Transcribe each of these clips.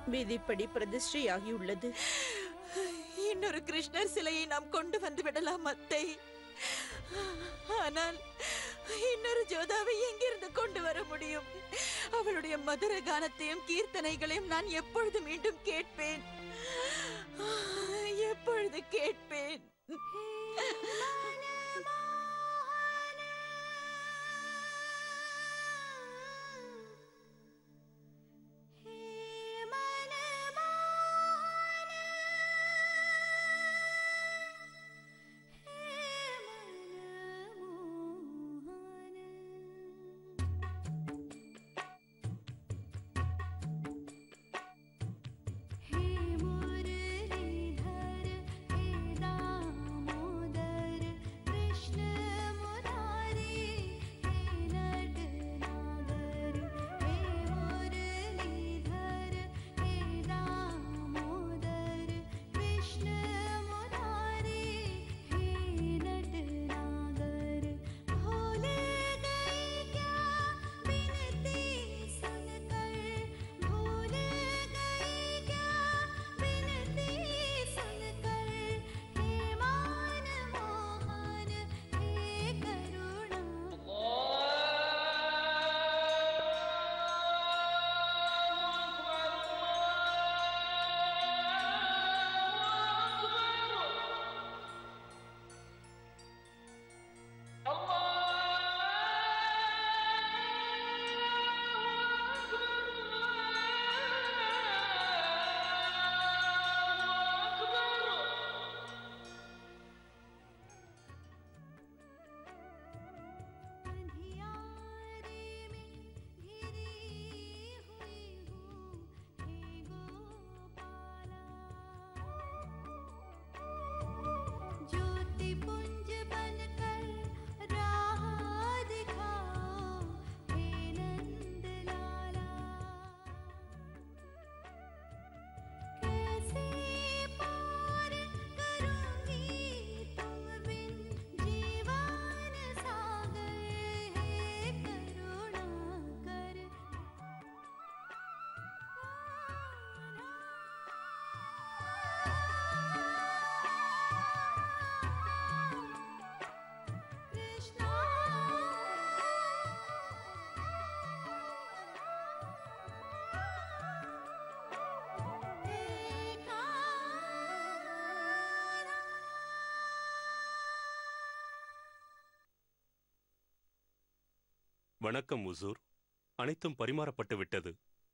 விதிப்படி பிரதிஷ்டையாகியுள்ளது இன்னொரு கிருஷ்ணர் சிலையை நாம் கொண்டு வந்து விடலாம் அத்தை ஆனால் இன்னொரு ஜோதாவை எங்கிருந்து கொண்டு வர முடியும் அவளுடைய மதுர கானத்தையும் கீர்த்தனைகளையும் நான் எப்பொழுது மீண்டும் கேட்பேன் எப்பொழுது கேட்பேன் हे मुरलीधर हे दामोदर कृष्ण मुरारी हे नटनागर हे मुरलीधर हे दामोदर कृष्ण मुरारी हे नटनागर भूल गई क्या बिनती सुनकर भूल गई क्या बिनती सुनकर हे मान मोहन हे करुणा अंधियारे में घिरी हुई हूँ हे गोपाला ज्योति पुंज बनकर राह दिखाओ हे नंद लाला कैसे पार करूंगी तुम बिन जीवन सागर है करुणा कर कृष्णा வணக்கம் உசூர் அனைத்தும் பரிமாறப்பட்டு விட்டது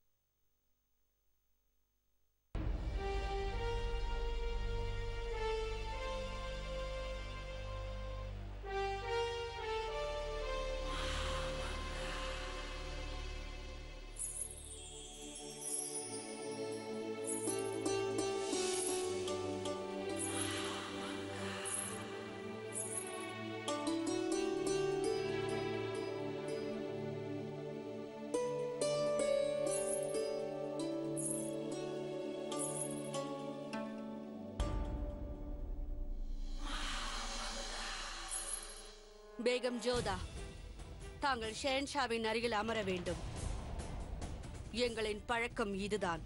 பேகம் ஜோதா தாங்கள் ஷேன்ஷாவின் அருகில் அமர வேண்டும் எங்களின் பழக்கம் இதுதான்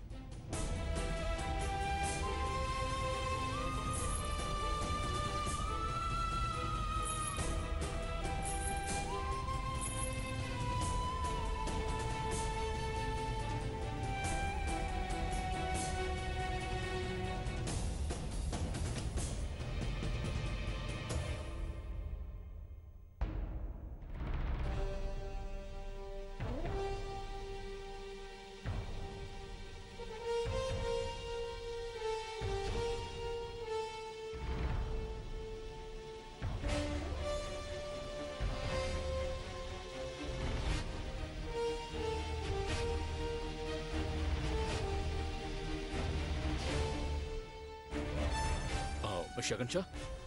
ஷகன்ஷா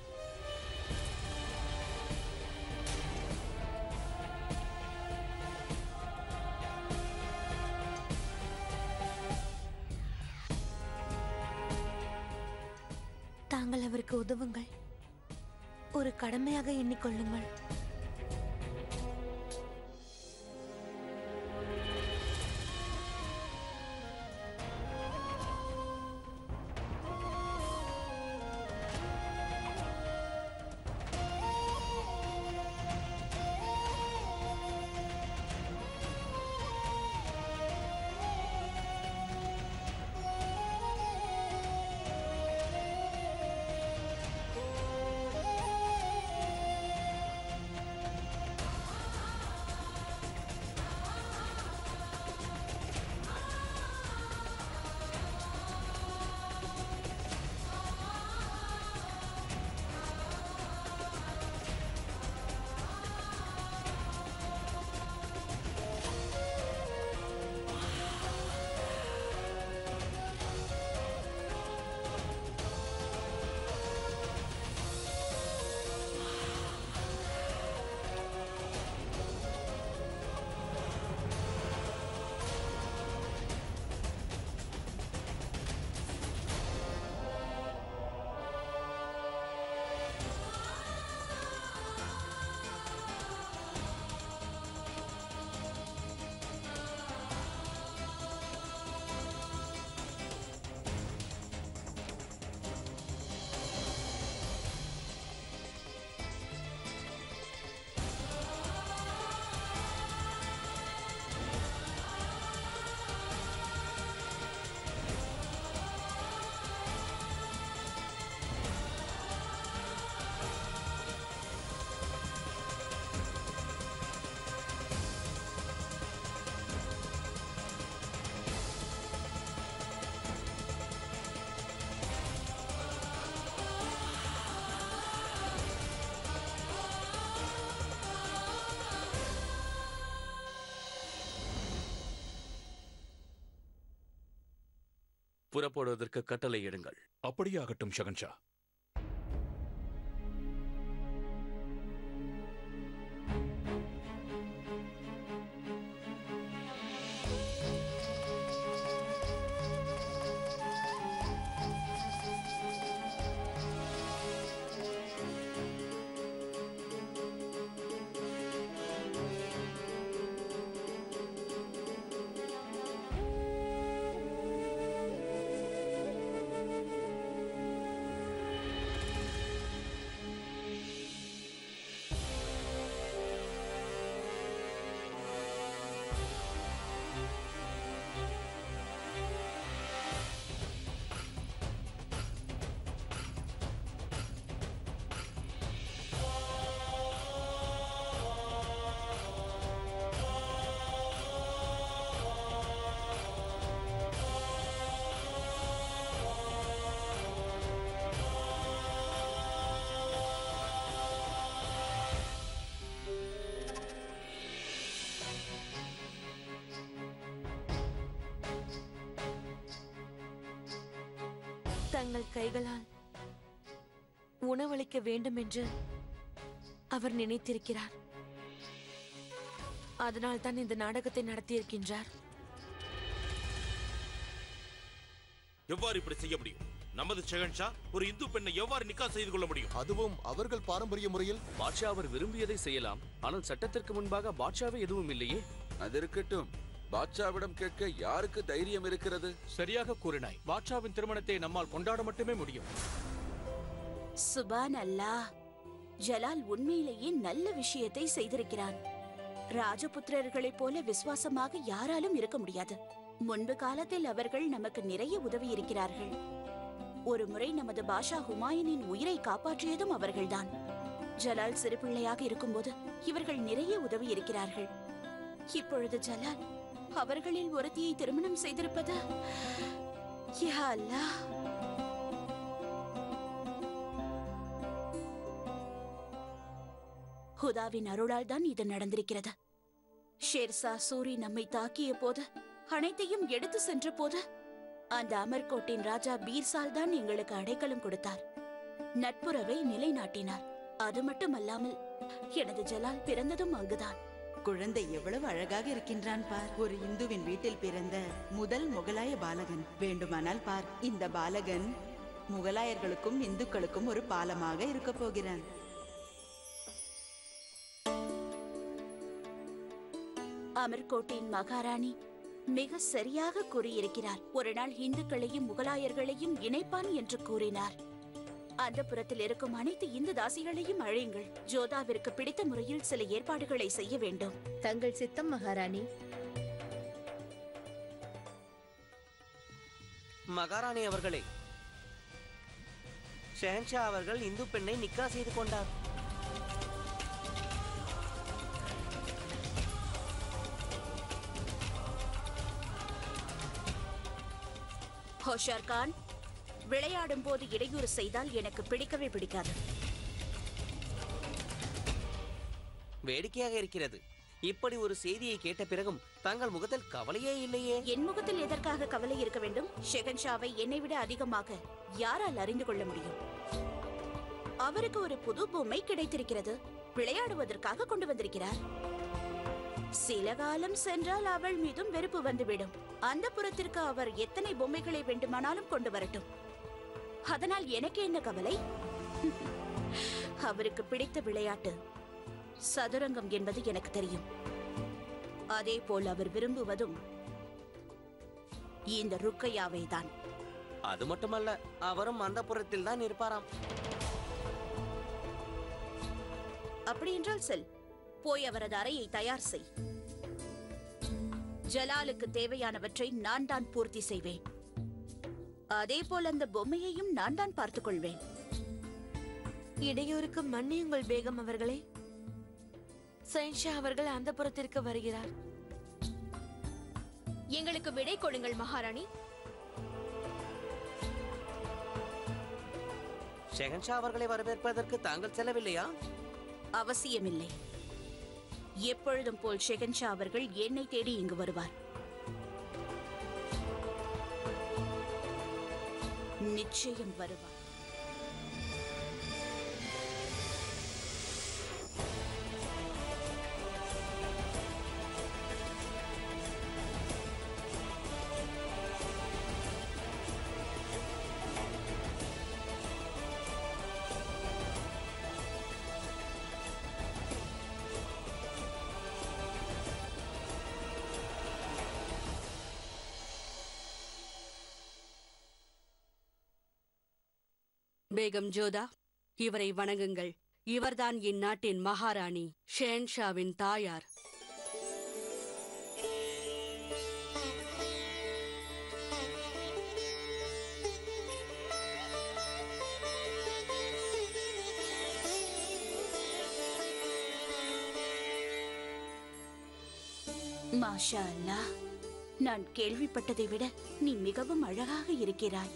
தாங்கள் அவருக்கு உதவுங்கள் ஒரு கடமையாக எண்ணிக்கொள்ளுங்கள் புறப்படுவதற்கு கட்டளையிடுங்கள் அப்படியே ஆகட்டும் ஷகன்ஷா தங்கள் கைகளால் உணவளிக்க வேண்டும் என்று அவர் நினைத்திருக்கிறார் அதனால் தான் இந்த நாடகத்தை நடத்தியிருக்கின்றார் எவ்வாறு இப்படி செய்ய முடியும் நமது ஷெகன்ஷா ஒரு இந்து பெண்ணை எவ்வாறு நிக்கா செய்து கொள்ள முடியும் அதுவும் அவர்கள் பாரம்பரிய முறையில் பாட்ஷா அவர் விரும்பியதை செய்யலாம் ஆனால் சட்டத்திற்கு முன்பாக பாட்ஷாவே எதுவும் இல்லையே அது இருக்கட்டும் பாட்ஷாவிடம் கேட்க யாருக்கு தைரியம் இருக்கிறது சரியாக கூறினாய் பாட்ஷாவின் திருமணத்தை நம்மால் கொண்டாட மட்டுமே முடியும் சுபான் அல்லாஹ் ஜலால் உண்மையிலேயே நல்ல விஷயத்தை செய்திருக்கிறான் ராஜபுத்திரர்களைப் போல விசுவாசமாக யாராலும் இருக்க முடியாது முன்பு காலத்தில் அவர்கள் நமக்கு நிறைய உதவி இருக்கிறார்கள் ஒரு முறை நமது பாஷா ஹுமாயூனின் உயிரை காப்பாற்றியதும் அவர்கள்தான் ஜலால் சிறு பிள்ளையாக இருக்கும்போது இவர்கள் நிறைய உதவி இருக்கிறார்கள் இப்பொழுது ஜலால் அவர்களில் ஒருத்தியை திருமணம் செய்திருப்பது யா அல்லாஹ் ஹுதாவின் அருளால் தான் இது நடந்திருக்கிறது ஷேர்சா சூரி நம்மை தாக்கிய போது அனைத்தையும் எடுத்து சென்ற போது அந்த அமர்கோட்டின் ராஜா பீர்சால் தான் எங்களுக்கு அடைக்கலம் கொடுத்தார் நட்புறவை நிலைநாட்டினார் அது மட்டுமல்லாமல் எனது ஜலால் பிறந்ததும் அங்குதான் குழந்தை எவ்வளவு அழகாக இருக்கின்றான் பார் ஒரு இந்துவின் வீட்டில் பிறந்த முதல் முகலாய பாலகன் வேண்டுமானால் பார் இந்த பாலகன் முகலாயர்களுக்கும் இந்துக்களுக்கும் ஒரு பாலமாக இருக்க போகிறான் அமர்கோட்டின் மகாராணி மிக சரியாக கூறியிருக்கிறார் ஒரு நாள் இந்துக்களையும் முகலாயர்களையும் இணைப்பான் என்று கூறினார் அந்த புறத்தில் இருக்கும் அனைத்து இந்து தாசிகளையும் அழையுங்கள் ஜோதாவிற்கு பிடித்த முறையில் சில ஏற்பாடுகளை செய்ய வேண்டும் தங்கள் சித்தம் மகாராணி மகாராணி அவர்களே ஷெஹன்ஷா அவர்கள் இந்து பெண்ணை நிக்கா செய்து கொண்டார் ஹோஷார் கான் விளையாடும் போது இடையூறு செய்தால் எனக்கு பிடிக்கவே பிடிக்காது வேடிக்கையாக இருக்கிறது இப்படி ஒரு செய்தியை கேட்ட பிறகும் தங்கள் முகத்தில் கவலையே இல்லையே என் முகத்தில் எதற்காக கவலை இருக்க வேண்டும் ஷெகன்ஷாவை என்னை விட அதிகமாக யாரால் அறிந்து கொள்ள முடியும் அவருக்கு ஒரு புது பொம்மை கிடைத்திருக்கிறது விளையாடுவதற்காக கொண்டு வந்திருக்கிறார் சில காலம் சென்றால் அவள் மீதும் வெறுப்பு வந்துவிடும் அந்த புறத்திற்கு அவர் எத்தனை பொம்மைகளை வேண்டுமானாலும் கொண்டு வரட்டும் அதனால் எனக்கு என்ன கவலை அவருக்கு பிடித்த விளையாட்டு சதுரங்கம் என்பது எனக்கு தெரியும் அதே போல் அவர் விரும்புவதும் இந்த ருக்கையாவை தான் அது மட்டுமல்ல அவரும் அந்த புறத்தில் தான் இருப்பாராம் அப்படி என்றால் செல் போய் அவரது அறையை தயார் செய் ஜலாலுக்கு தேவையானவற்றை நான் தான் பூர்த்தி செய்வேன் அதே போல் அந்த பொம்மையையும் நான் தான் பார்த்துக் கொள்வேன் இடையூறுக்கு மன்னியுங்கள் பேகம் அவர்களே சைன்ஷா அவர்கள் அந்த புறத்திற்கு வருகிறார் எங்களுக்கு விடை கொடுங்கள் மகாராணி ஷெஹன்ஷா அவர்களை வரவேற்பதற்கு தாங்கள் செல்லவில்லையா அவசியமில்லை எப்பொழுதும் போல் ஷெகன்ஷா அவர்கள் என்னை தேடி இங்கு வருவார் நிச்சயம் வருவார் பேகம் ஜோதா இவரை வணங்குங்கள் இவர்தான் இந்நாட்டின் மகாராணி ஷேன்ஷாவின் தாயார் மாஷா அல்லாஹ் நான் கேள்விப்பட்டதை விட நீ மிகவும் அழகாக இருக்கிறாய்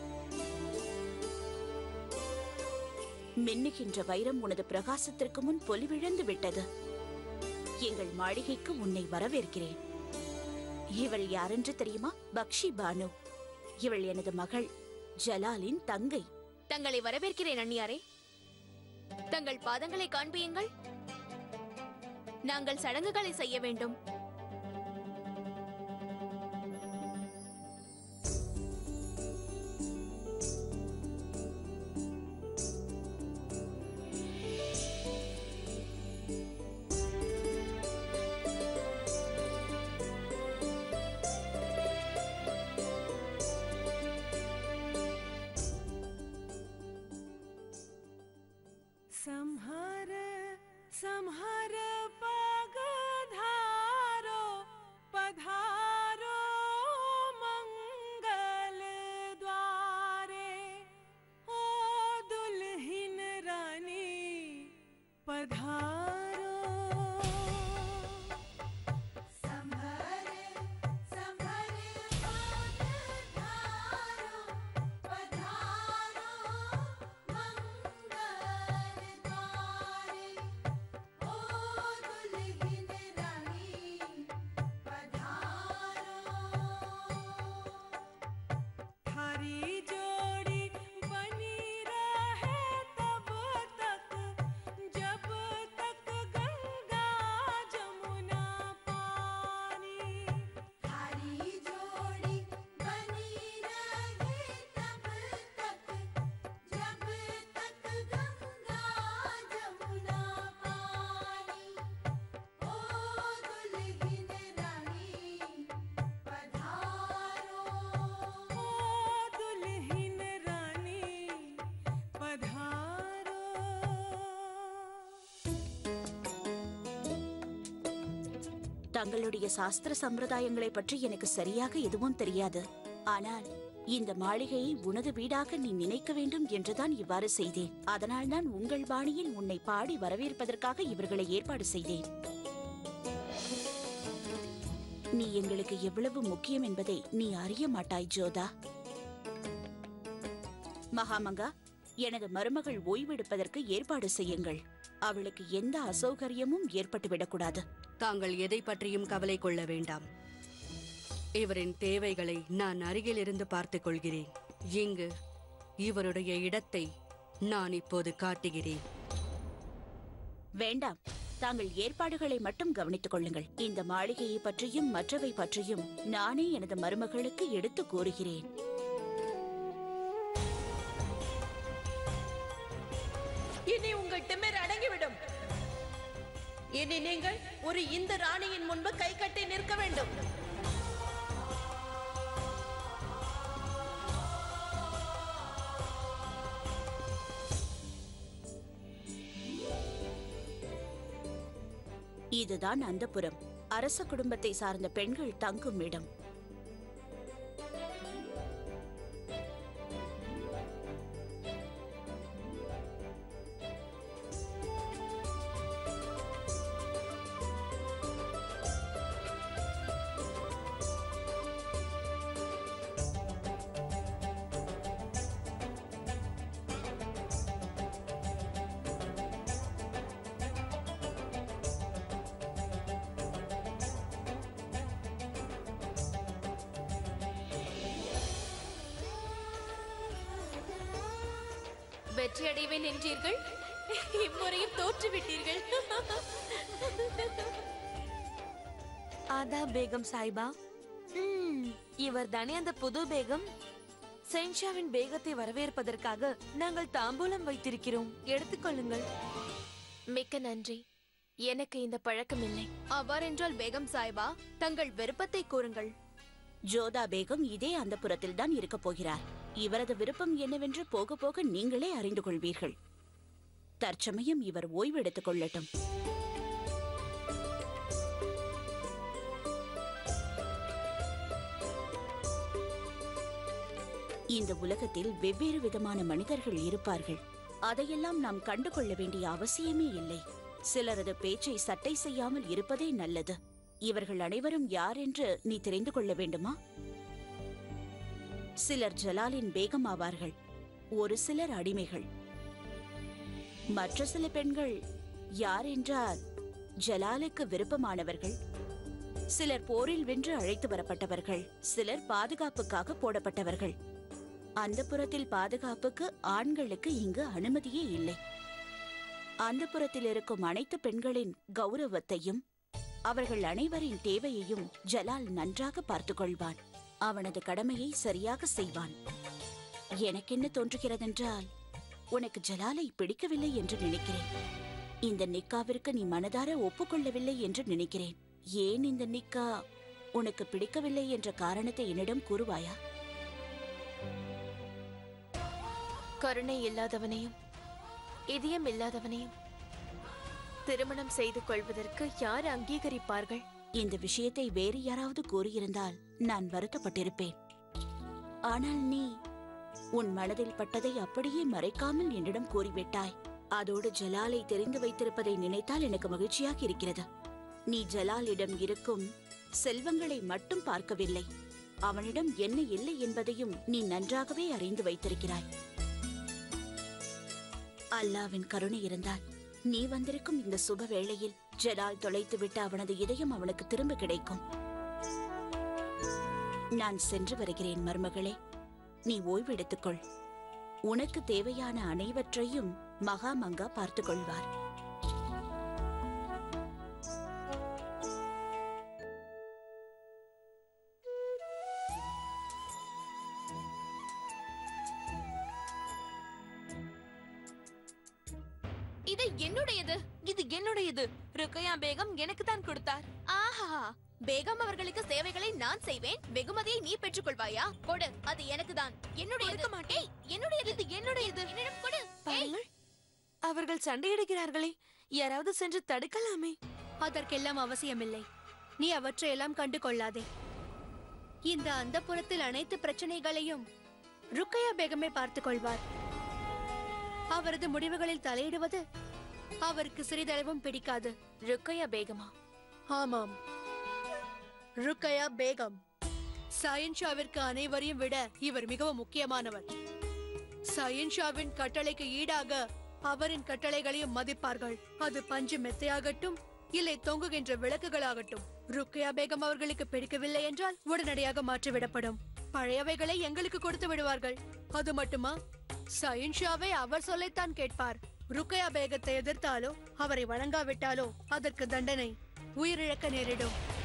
மின்னுகின்ற வைரம் உனது பிரகாசத்திற்கு முன் பொலிவிழந்து விட்டது எங்கள் மாளிகைக்கு உன்னை வரவேற்கிறேன் இவள் யாரென்று தெரியுமா பக்ஷி பானு இவள் எனது மகள் ஜலாலின் தங்கை தங்களை வரவேற்கிறேன் அண்ணியாரே தங்கள் பாதங்களை காண்பியுங்கள் நாங்கள் சடங்குகளை செய்ய வேண்டும் संहार संहार पगधारो पधारो मंगल द्वारे ओ दुल्हिन रानी पधारो संभर संभर पगधारो पधारो थारी जोड़ी बनी रहे तब तक जब तक गंगा जमुना पानी थारी जोड़ी बनी रहे तब तक जब तक गंगा जमुना पानी ओ दुल्हिन रानी पधारो ओ दुल्हिन रानी पधारो தங்களுடைய சாஸ்திர சம்பிரதாயங்களை பற்றி எனக்கு சரியாக எதுவும் தெரியாது ஆனால் இந்த மாளிகையை உனது வீடாக நீ நினைக்க வேண்டும் என்றுதான் இவ்வாறு செய்தேன் அதனால்தான் உங்கள் பாணியில் உன்னை பாடி வரவேற்பதற்காக இவர்களை ஏற்பாடு செய்தேன் நீ எங்களுக்கு எவ்வளவு முக்கியம் என்பதை நீ அறிய மாட்டாய் ஜோதா மகாமங்கா எனது மருமகள் ஓய்வெடுப்பதற்கு ஏற்பாடு செய்யுங்கள் அவளுக்கு எந்த அசௌகரியமும் ஏற்பட்டுவிடக்கூடாது தாங்கள் எதை பற்றியும் கவலை கொள்ள வேண்டாம் இவரின் தேவைகளை நான் அருகிலிருந்து பார்த்துக் கொள்கிறேன் இங்கு இவருடைய இடத்தை நான் இப்போது காட்டுகிறேன் வேண்டாம் தாங்கள் ஏற்பாடுகளை மட்டும் கவனித்துக் கொள்ளுங்கள் இந்த மாளிகையை பற்றியும் மற்றவை பற்றியும் நானே எனது மருமகளுக்கு எடுத்து கூறுகிறேன் இனி உங்கள் திமிர் அடங்கிவிடும் இனி நீங்கள் ஒரு இந்து ராணியின் முன்பு கை கட்டி நிற்க வேண்டும் இதுதான் அந்தப்புறம் அரச குடும்பத்தை சார்ந்த பெண்கள் தங்கும் இடம் வெற்றி அடைவேன் என்றீர்கள் இம்முறையும் தோற்றுவிட்டீர்கள் ஆதா பேகம் சாய்பா ம், இவர் தானே அந்த புது பேகம் சென்ஷாவின் பேகத்தை வரவேற்பதற்காக நாங்கள் தாம்பூலம் வைத்திருக்கிறோம் எடுத்துக்கொள்ளுங்கள் மிக்க நன்றி எனக்கு இந்த பழக்கம் இல்லை அவ்வாறென்றால் பேகம் சாய்பா தங்கள் விருப்பத்தை கூறுங்கள் ஜோதா பேகம் இதே அந்த புறத்தில் தான் இருக்கப் போகிறார் இவரது விருப்பம் என்னவென்று போக போக நீங்களே அறிந்து கொள்வீர்கள் தற்சமயம் இவர் ஓய்வு எடுத்துக் கொள்ளட்டும் இந்த உலகத்தில் வெவ்வேறு விதமான மனிதர்கள் இருப்பார்கள் அதையெல்லாம் நாம் கண்டு கொள்ள வேண்டிய அவசியமே இல்லை சிலரது பேச்சை சட்டை செய்யாமல் இருப்பதே நல்லது இவர்கள் அனைவரும் யார் என்று நீ தெரிந்து கொள்ள வேண்டுமா சிலர் ஜலாலின் பேகம் ஆவார்கள் ஒரு சிலர் அடிமைகள் மற்ற சில பெண்கள் யார் என்றால் ஜலாலுக்கு விருப்பமானவர்கள் சிலர் போரில் வென்று அழைத்து வரப்பட்டவர்கள் சிலர் பாதுகாப்புக்காக போடப்பட்டவர்கள் அந்த புறத்தில் பாதுகாப்புக்கு ஆண்களுக்கு இங்கு அனுமதியே இல்லை அந்த புறத்தில் இருக்கும் அனைத்து பெண்களின் கௌரவத்தையும் அவர்கள் அனைவரின் தேவையையும் ஜலால் நன்றாக பார்த்துக் கொள்வான் அவனது கடமையை சரியாக செய்வான் எனக்கென்ன தோன்றுகிறதென்றால் உனக்கு ஜலாலை பிடிக்கவில்லை என்று நினைக்கிறேன் இந்த நிக்காவிற்கு நீ மனதார ஒப்புக்கொள்ளவில்லை என்று நினைக்கிறேன் ஏன் இந்த நிக்கா உனக்கு பிடிக்கவில்லை என்ற காரணத்தை என்னிடம் கூறுவாயா கருணை இல்லாதவனையும் இதயம் இல்லாதவனையும் திருமணம் செய்து கொள்வதற்கு யார் அங்கீகரிப்பார்கள் இந்த விஷயத்தை வேறு யாராவது கூறியிருந்தால் நான் வருத்தப்பட்டிருப்பேன் ஆனால் நீ உன் மனதில் பட்டதை அப்படியே மறைக்காமல் என்னிடம் கூறிவிட்டாய் அதோடு ஜலாலை தெரிந்து வைத்திருப்பதை நினைத்தால் எனக்கு மகிழ்ச்சியாக இருக்கிறது நீ ஜலாலிடம் இருக்கும் செல்வங்களை மட்டும் பார்க்கவில்லை அவனிடம் என்ன இல்லை என்பதையும் நீ நன்றாகவே அறிந்து வைத்திருக்கிறாய் அல்லாவின் கருணை இருந்தால் நீ வந்திருக்கும் இந்த சுப வேளையில் ஜலால் தொலைத்துவிட்டு அவனது இதயம் அவனுக்கு திரும்ப கிடைக்கும் நான் சென்று வருகிறேன் மருமகளே நீ ஓய்வு எடுத்துக்கொள் உனக்கு தேவையான அனைவற்றையும் மகாமங்கா பார்த்துக் கொள்வார் இது என்னுடையது இது என்னுடையது ருக்கையா பேகம் எனக்கு தான் கொடுத்தார் ஆஹா பேகம் அவர்களுக்கு சேவைகளை நான் செய்வேன் வெகுமதியை நீ பெற்றுக்கொள்வாயா கொடு அது எனக்கு தான் என்னுடையது மாட்டேன் என்னுடையது இது என்னுடையது என்னிடம் கொடு பாருங்கள் அவர்கள் சண்டையிடுகிறார்களே யாராவது சென்று தடுக்கலாமே அதற்கெல்லாம் அவசியமில்லை நீ அவற்றையெல்லாம் கண்டு கொள்ளாதே இந்த அந்தப்புறத்தில் அனைத்து பிரச்சனைகளையும் ருக்கையா பேகமே பார்த்துக் கொள்வார் அவரது முடிவுகளில் தலையிடுவது அவருக்கு சிறிதளவும் பிடிக்காது ருக்கையா பேகமா ஆமாம் ருக்கையா பேகம் சயன்ஷாவிற்கு அனைவரையும் விட இவர் மிகவும் முக்கியமானவர் சயன்ஷாவின் கட்டளைக்கு ஈடாக அவரின் கட்டளைகளையும் மதிப்பார்கள் அது பஞ்சு மெத்தையாகட்டும் இல்லை தொங்குகின்ற விளக்குகளாகட்டும் ருக்கையா பேகம் அவர்களுக்கு பிடிக்கவில்லை என்றால் உடனடியாக மாற்றிவிடப்படும் பழையவைகளை எங்களுக்கு கொடுத்து விடுவார்கள் அது மட்டுமா சயின்ஷாவை அவர் சொல்லைத்தான் கேட்பார் ருக்கையா பேகத்தை எதிர்த்தாலோ அவரை வழங்காவிட்டாலோ அதற்கு தண்டனை உயிரிழக்க நேரிடும்